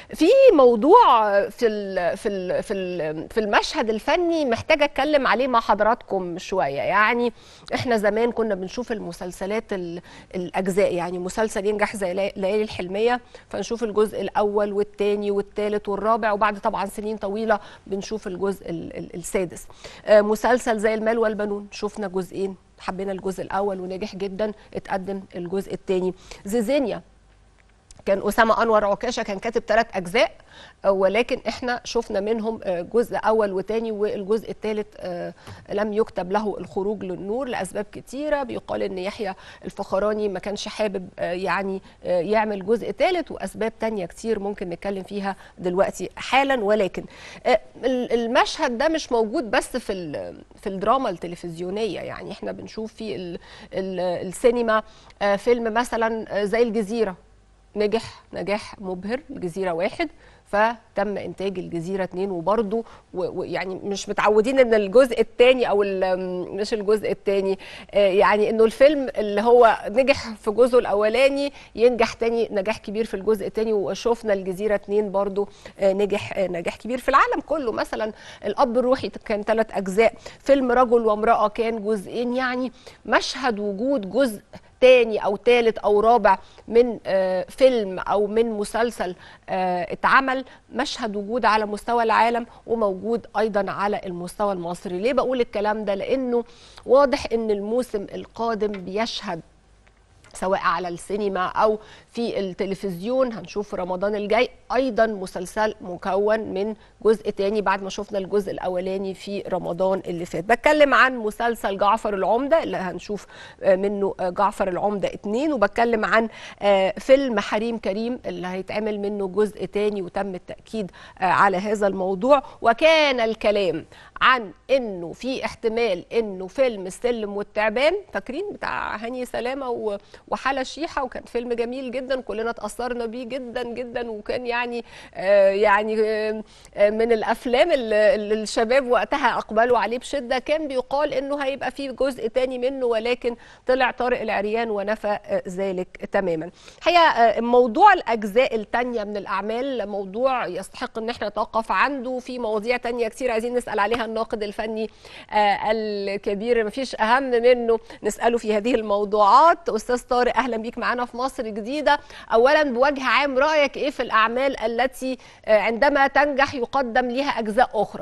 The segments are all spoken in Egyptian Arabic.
في موضوع في ال في ال في ال في المشهد الفني محتاجه اتكلم عليه مع حضراتكم شويه يعني احنا زمان كنا بنشوف المسلسلات ال- الاجزاء يعني مسلسل ينجح زي لي- ليالي الحلميه فنشوف الجزء الاول والثاني والثالث والرابع وبعد طبعا سنين طويله بنشوف الجزء ال- ال- السادس آه، مسلسل زي المال والبنون شفنا جزئين حبينا الجزء الاول ونجح جدا اتقدم الجزء الثاني زيزينيا كان اسامه انور عكاشه كان كاتب ثلاث اجزاء آه، ولكن احنا شفنا منهم آه، جزء اول وثاني والجزء الثالث لم يكتب له الخروج للنور لاسباب كتيره بيقال ان يحيى الفخراني ما كانش حابب آه، يعني آه، يعمل جزء ثالث واسباب تانية كتير ممكن نتكلم فيها دلوقتي حالا ولكن آه، ال- المشهد ده مش موجود بس في ال- في الدراما التلفزيونيه يعني احنا بنشوف في ال- ال- السينما آه، فيلم مثلا آه، زي الجزيره نجح نجاح مبهر الجزيرة واحد فتم إنتاج الجزيرة اتنين وبرضه ويعني مش متعودين إن الجزء الثاني أو ال- مش الجزء الثاني يعني إنه الفيلم اللي هو نجح في جزءه الأولاني ينجح تاني نجاح كبير في الجزء الثاني وشفنا الجزيرة اتنين برضه آه، نجح آه، نجاح كبير في العالم كله مثلا الأب الروحي كان ثلاث أجزاء فيلم رجل وامرأة كان جزئين يعني مشهد وجود جزء تاني او تالت او رابع من آه، فيلم او من مسلسل آه، اتعمل مشهد وجود على مستوى العالم وموجود ايضا على المستوى المصري ليه بقول الكلام ده لانه واضح ان الموسم القادم بيشهد سواء على السينما او في التلفزيون هنشوف في رمضان الجاي ايضا مسلسل مكون من جزء تاني بعد ما شفنا الجزء الاولاني في رمضان اللي فات بتكلم عن مسلسل جعفر العمده اللي هنشوف آه، منه آه، جعفر العمده اتنين وبتكلم عن آه، فيلم حريم كريم اللي هيتعمل منه جزء تاني وتم التاكيد آه، على هذا الموضوع وكان الكلام عن انه في احتمال انه فيلم السلم والتعبان فاكرين بتاع هاني سلامه و- وحلا شيحه وكان فيلم جميل جدا كلنا اتاثرنا بيه جدا جدا وكان يعني آه يعني آه آه، من الافلام اللي اللي الشباب وقتها اقبلوا عليه بشده كان بيقال انه هيبقى في جزء تاني منه ولكن طلع طارق العريان ونفى آه، ذلك تماما الحقيقه آه، موضوع الاجزاء التانيه من الاعمال موضوع يستحق ان احنا نتوقف عنده في مواضيع تانية كتير عايزين نسال عليها الناقد الفني آه، الكبير مفيش اهم منه نساله في هذه الموضوعات استاذ طارق اهلا بيك معانا في مصر جديده اولا بوجه عام رايك ايه في الاعمال التي آه، عندما تنجح يقدم لها اجزاء اخرى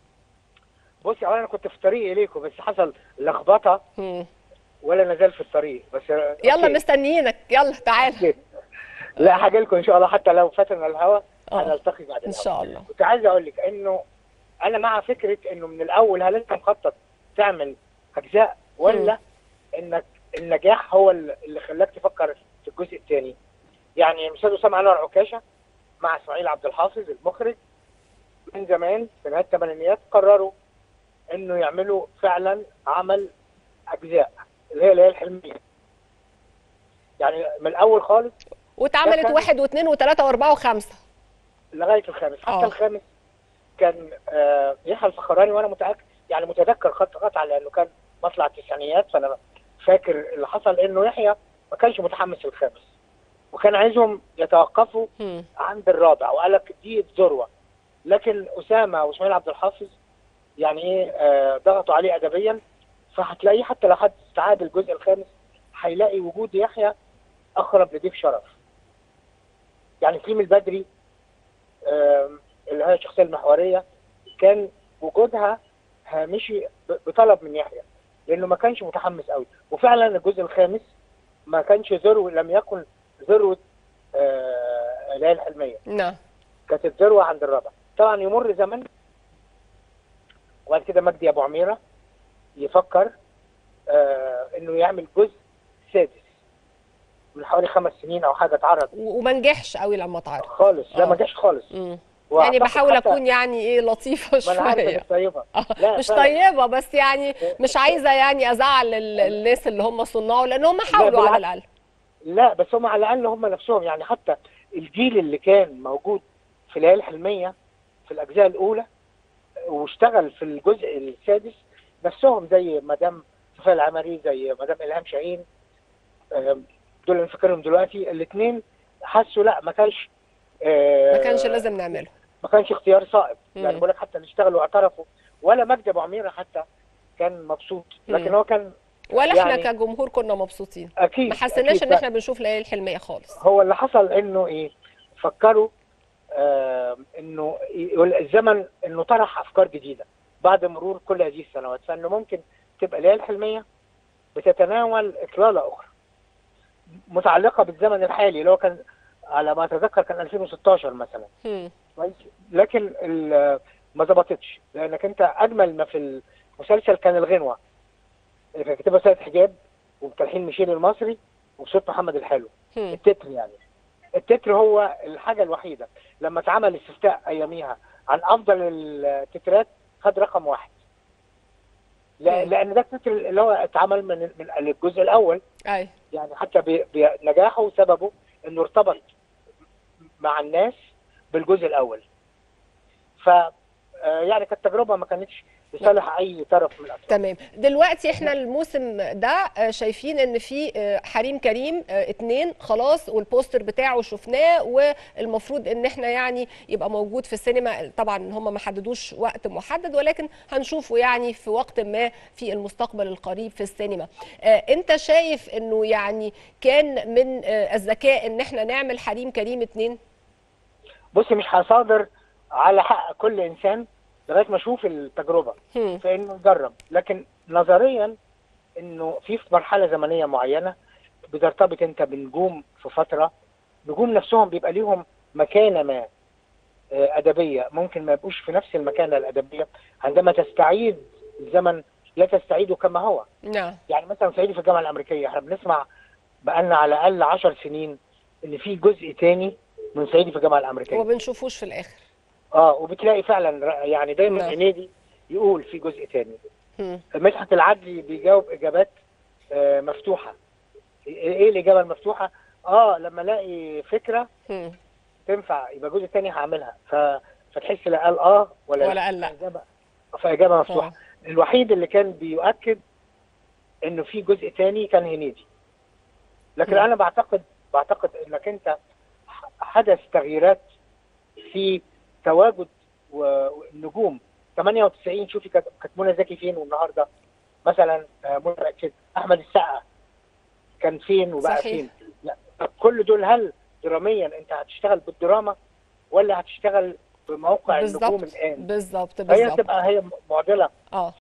بصي اولا انا كنت في طريق اليكم بس حصل لخبطه مم. ولا نزال في الطريق بس يلا أوكي. مستنيينك يلا تعال أوكي. لا هاجي لكم ان شاء الله حتى لو فاتنا الهوا آه. هنلتقي بعد ان الهوا شاء الله كنت عايز اقول لك انه انا مع فكره انه من الاول هل انت مخطط تعمل اجزاء ولا انك النجاح هو اللي خلاك تفكر في الجزء الثاني يعني الاستاذ اسامه انور عكاشه مع اسماعيل عبد الحافظ المخرج من زمان في نهايه الثمانينيات قرروا انه يعملوا فعلا عمل اجزاء اللي هي اللي هي الحلميه يعني من الاول خالص واتعملت كان- واحد واثنين وثلاثه واربعه وخمسه لغايه الخامس حتى آه. الخامس كان آه، يحيى الفخراني وانا متاكد يعني متذكر خط قطع لانه كان مطلع التسعينيات فانا فاكر اللي حصل انه يحيى ما كانش متحمس للخامس وكان عايزهم يتوقفوا مم. عند الرابع وقال لك دي الذروه لكن اسامه واسماعيل عبد الحافظ يعني ايه آه، ضغطوا عليه ادبيا فهتلاقيه حتى لو حد استعاد الجزء الخامس هيلاقي وجود يحيى اقرب لضيف شرف يعني سليم البدري آم، اللي هي الشخصيه المحوريه كان وجودها هامشي ب- بطلب من يحيى لانه ما كانش متحمس قوي وفعلا الجزء الخامس ما كانش ذروه لم يكن ذروه آه، اللي هي الحلميه نعم كانت الذروه عند الرابع طبعا يمر زمن وبعد كده مجدي ابو عميره يفكر آه انه يعمل جزء سادس من حوالي خمس سنين او حاجه اتعرض و- وما نجحش قوي لما اتعرض خالص لا آه. ما جاش خالص مم. يعني وأعتقد بحاول حتى- اكون يعني ايه لطيفه ما انا عارف شويه انك طيبه آه، لا، مش فعلا. طيبه بس يعني مش عايزه يعني ازعل ال- الناس اللي هم صنعوا لان هم حاولوا على بالعكس. الاقل لا بس هم على الاقل هم نفسهم يعني حتى الجيل اللي كان موجود في الليالي الحلميه في الاجزاء الاولى واشتغل في الجزء السادس نفسهم زي مدام صفيه العمري زي مدام الهام شاهين آم، دول اللي فاكرهم دلوقتي الاثنين حسوا لا ما كانش آه، ما كانش لازم نعمله ما كانش اختيار صائب مم. يعني بقول لك حتى اللي اشتغلوا واعترفوا ولا مجدي ابو عميره حتى كان مبسوط لكن مم. هو كان ولا احنا يعني- كجمهور كنا مبسوطين اكيد ما حسيناش أكيد. ان احنا بنشوف ليالي الحلميه خالص هو اللي حصل انه ايه فكروا آه انه يقول الزمن انه طرح افكار جديده بعد مرور كل هذه السنوات فانه ممكن تبقى ليالي الحلميه بتتناول اطلاله اخرى متعلقه بالزمن الحالي اللي هو كان على ما اتذكر كان 2016 مثلا هم. كويس لكن ال- ما ظبطتش لانك انت اجمل ما في المسلسل كان الغنوه اللي كان كاتبها سيد حجاب وبتلحين ميشيل المصري وبصوت محمد الحلو هم. التتر يعني التتر هو الحاجه الوحيده لما اتعمل استفتاء اياميها عن افضل التترات خد رقم واحد لا- مم. لان ده التتر اللي هو اتعمل من من الجزء الاول اي يعني حتى ب- بنجاحه سببه انه ارتبط مع الناس بالجزء الاول ف آه، يعني كانت تجربه ما كانتش لصالح اي طرف من الاطراف تمام دلوقتي احنا الموسم ده آه، شايفين ان في آه، حريم كريم آه، اتنين خلاص والبوستر بتاعه شفناه والمفروض ان احنا يعني يبقى موجود في السينما طبعا هم ما حددوش وقت محدد ولكن هنشوفه يعني في وقت ما في المستقبل القريب في السينما آه، انت شايف انه يعني كان من آه، الذكاء ان احنا نعمل حريم كريم اتنين بصي مش هصادر على حق كل انسان لغايه ما اشوف التجربه هم. في انه يجرب لكن نظريا انه في في مرحله زمنيه معينه بترتبط انت بنجوم في فتره نجوم نفسهم بيبقى ليهم مكانه ما آه، ادبيه ممكن ما يبقوش في نفس المكانه الادبيه عندما تستعيد الزمن لا تستعيده كما هو نعم يعني مثلا صعيدي في الجامعه الامريكيه احنا بنسمع بقالنا على الاقل 10 سنين ان في جزء تاني من صعيدي في الجامعه الامريكيه وما بنشوفوش في الاخر اه وبتلاقي فعلا ر- يعني دايما نعم. هنيدي يقول في جزء تاني هم. مدحت العدلي بيجاوب اجابات آه، مفتوحه ايه الاجابه المفتوحه اه لما الاقي فكره هم. تنفع يبقى جزء تاني هعملها ف... فتحس لا قال اه ولا ولا قال لا. فإجابة فاجابه مفتوحه آه. الوحيد اللي كان بيؤكد انه في جزء تاني كان هنيدي لكن م. انا بعتقد بعتقد انك انت ح- حدث تغييرات في تواجد و- والنجوم 98 شوفي كانت كانت منى زكي فين والنهارده مثلا آه، منى بقت فين احمد السقا كان فين وبقى صحيح. فين لا طب كل دول هل دراميا انت هتشتغل بالدراما ولا هتشتغل بموقع النجوم بالظبط الان بالظبط هي بالظبط تبقى هي معضله اه